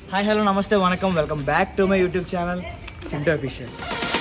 Hi hello నమస్తే వణకం welcome back to my YouTube channel Chintu official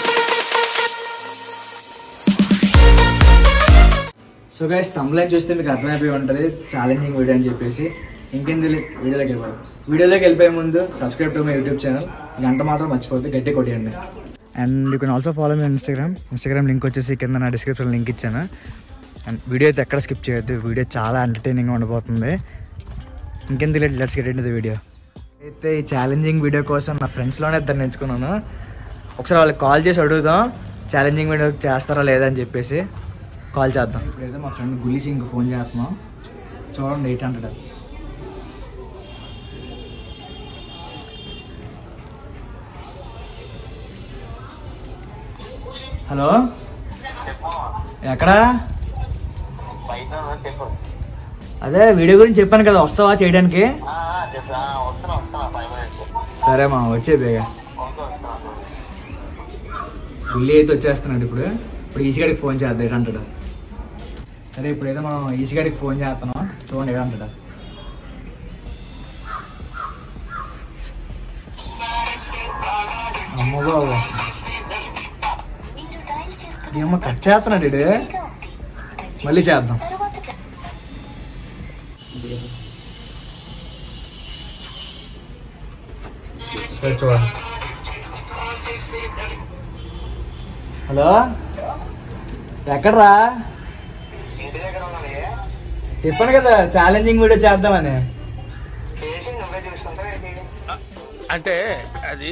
so guys thumbnail చూస్తే మీకు అర్థమైపోయి ఉంటుంది ఛాలెంజింగ్ వీడియో అని చెప్పేసి ఇంకేం తెలియదు వీడియోలోకి వెళ్ళిపోవడం వీడియోలోకి వెళ్ళిపోయే ముందు subscribe to my YouTube channel గంట మాత్రం మర్చిపోతే గట్టి కొట్టేయండి and you can also follow me Instagram Instagram link వచ్చేసి కింద నా డిస్క్రిప్షన్ లింక్ ఇచ్చాను అండ్ వీడియో అయితే ఎక్కడ స్కిప్ చేయొద్దు వీడియో చాలా ఎంటర్టైనింగ్గా ఉండబోతుంది ఇంకేం తెలియదు let's get in the video అయితే ఈ ఛాలెంజింగ్ వీడియో కోసం నా ఫ్రెండ్స్లోనే ఇద్దరు ఎంచుకున్నాను ఒకసారి వాళ్ళకి కాల్ చేసి అడుగుదాం ఛాలెంజింగ్ వీడియో చేస్తారా లేదా అని చెప్పేసి కాల్ చేద్దాం ఇప్పుడైతే మా ఫ్రెండ్ గులి సింగ్ ఫోన్ చేస్తున్నాం చూడండి ఎయిట్ హండ్రెడ్ హలో ఎక్కడా బయట ఉన్నా చెప్పు అదే వీడియో గురించి చెప్పాను కదా వస్తావా చేయడానికి ఆ, ఆ, చెప్పు ఆ, వస్తున్నా వస్తున్నా ఫైవ్ మినిట్స్ సరే మా వచ్చే బేగా ఓకే వస్తున్నా గుల్లి అయితే వచ్చేస్తున్నాడు ఇప్పుడు ఇప్పుడు ఈసీగాడికి ఫోన్ చేద్దాం ఎయిట్ హండ్రెడ్ సరే ఇప్పుడైతే మనం ఈసీగాడికి ఫోన్ చేస్తున్నాం చూడండి ఎయిట్ హండ్రెడ్ అమ్మ బాబు ఏమో కట్ చేస్తున్నాడు ఇడు మళ్ళీ చేద్దాం సరే చూడండి హలో ఎక్కడ్రా ఇంటి దగ్గర ఉన్నది చెప్పాను కదా ఛాలెంజింగ్ వీడియో చేద్దామని చేసి నువ్వే చూసుకుంటావు ఏంటి అంటే అది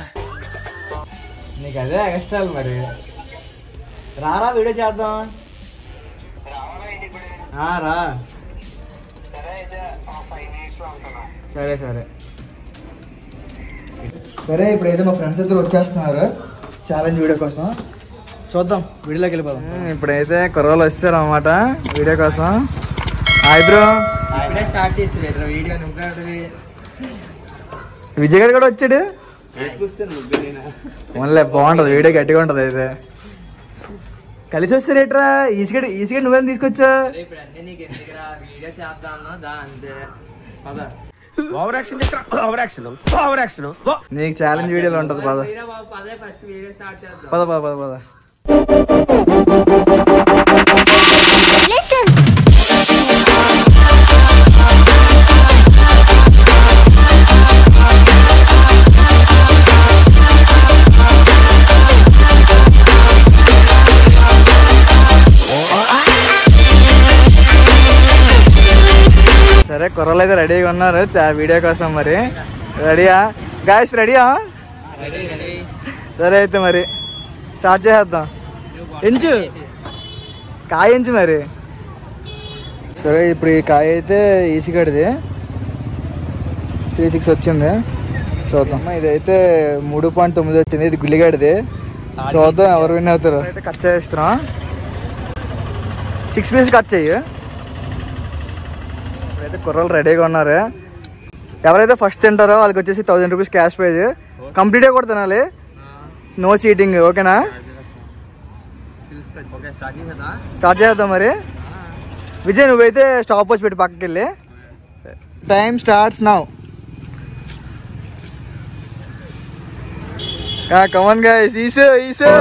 నీకు అదే ఎక్స్ట్రా మరి రారా వీడియో చేద్దాం రావాలా ఏంటి ఇప్పుడు ఆ, రా సరే అయితే ఫైవ్ మినిట్స్ లో ఉంటున్నా సరే సరే సరే ఇప్పుడైతే మా ఫ్రెండ్స్ ఇద్దరు వచ్చేస్తున్నారు ఛాలెంజ్ వీడియో కోసం చూద్దాం వీడియోలోకి వెళ్ళిపోదాం ఇప్పుడైతే కుర్రలు వస్తారు అనమాట వీడియో కోసం హాయ్ బ్రో ఇప్పుడే స్టార్ట్ చేసి వీడియో నువ్వు విజయ్ గారు కూడా వచ్చాడు వేసుకొస్తాను ముగ్గురేనా ఓన్లే బాగుంటది వీడియో గట్టిగా ఉంటది అయితే కలిసి వస్తారు ఏట్రా ఈసిగడ్ ఈసిగడ్ నువ్వేం తీసుకొచ్చా ఇప్పుడు అన్నీ నీకు ఎందుకురా వీడియో చేద్దాం అన్నా దా అంతే పద over action over action over action నీకు ఛాలెంజ్ వీడియోలో ఉంటది పద వీడియో బాబు పదే ఫస్ట్ వీడియో స్టార్ట్ చేద్దాం పద పద పద పద సరే కుర్రలు అయితే రెడీగా ఉన్నారు చా- వీడియో కోసం మరి రెడీయా గాయస్ రెడీయా సరే అయితే మరి స్టార్ట్ చేసేద్దాం ఎంచు కాయ ఎంచు మరి సరే ఇప్పుడు ఈ కాయ అయితే ఈసీ గడిది త్రీ సిక్స్ వచ్చింది చూద్దాం ఇదైతే మూడు పాయింట్ తొమ్మిది వచ్చింది ఇది గుల్లిగాడిది చూద్దాం ఎవరు విన్ అవుతారు అయితే కట్ చేస్తున్నాం సిక్స్ పీస్ కట్ చెయ్యి ఇప్పుడైతే కుర్రలు రెడీగా ఉన్నారు ఎవరైతే ఫస్ట్ తింటారో వాళ్ళకి వచ్చేసి థౌజండ్ రూపీస్ క్యాష్ ప్రైజ్ కంప్లీట్గా కూడా తినాలి నో చీటింగ్ ఓకేనా ఓకే స్టార్ట్ చేసేదా స్టార్ట్ చేద్దాం మరి విజయ్ నువ్వైతే స్టాప్ వచ్చి పెట్టి పక్కకి వెళ్ళి time starts now come on guys ఈసు ఈసు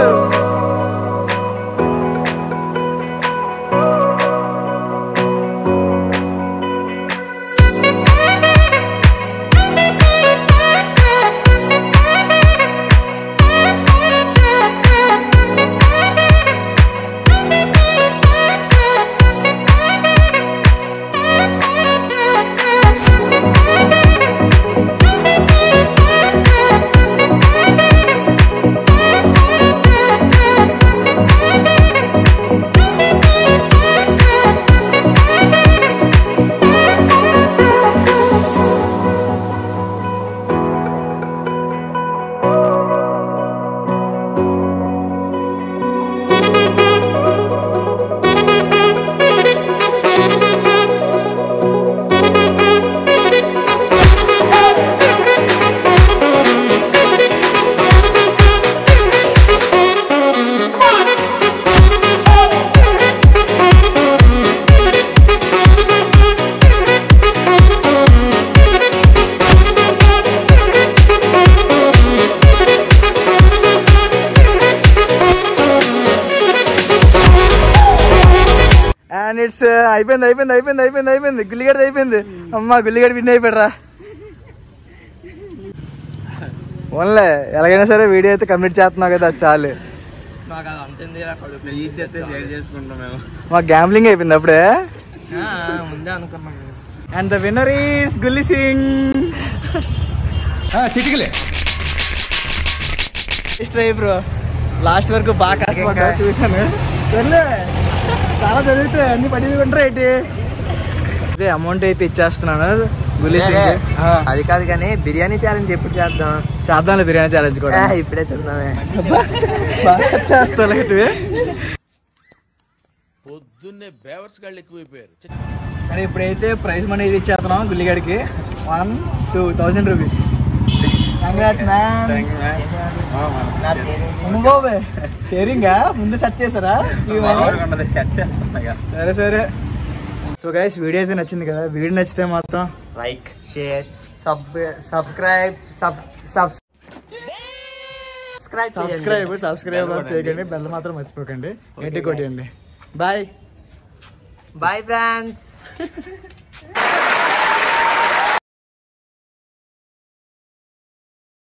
Thank మినిట్స్ అయిపోయింది అయిపోయింది అయిపోయింది అయిపోయింది అయిపోయింది గుల్లిగడ్డ అయిపోయింది అమ్మా గుల్లిగడ్డ విన్ అయిపోయారా ఓన్లే ఎలాగైనా సరే వీడియో అయితే కంప్లీట్ చేస్తున్నావు కదా అది చాలు నాకు అది అంతుంది ప్లీజ్ చేస్తే షేర్ చేసుకుంటాం మేము మా గ్యాంబ్లింగ్ అయిపోయింది అప్పుడే ముందే అనుకున్నాం and the winner is Gulli Singh చిటికలే ట్రై బ్రో లాస్ట్ వరకు బాగా కష్టపడ్డా చూశాను సర్లే చాలా జరుగుతాయి అన్ని పడి ఉంటారు ఏంటి అదే అమౌంట్ అయితే ఇచ్చేస్తున్నాను గుల్లి సింగ్ ఆ, అది కాదు కానీ బిర్యానీ ఛాలెంజ్ ఎప్పుడు చేద్దాం చేద్దాంలే బిర్యానీ ఛాలెంజ్ కూడా ఆ, ఇప్పుడే తిందామే బాగా చేస్తాను ఇటువి. పొద్దున్నే బేవర్స్ గాళ్ళు ఎక్కువైపోయారు సరే ఇప్పుడైతే ప్రైజ్ మనీ ఇది ఇచ్చేస్తున్నాం గుల్లిగడికి one two thousand rupees congrats ma'am బాబే షేరింగా ముందు సెట్ చేస్తారా ఈ money? సరే సరే సో గైస్ వీడియో అయితే నచ్చింది కదా వీడియో నచ్చితే మాత్రం like share sub subscribe sub sub subscribe subscribe subscribe చేయకండి బెల్ మాత్రం మర్చిపోకండి గట్టి కొట్టండి బాయ్ బాయ్ ఫ్రెండ్స్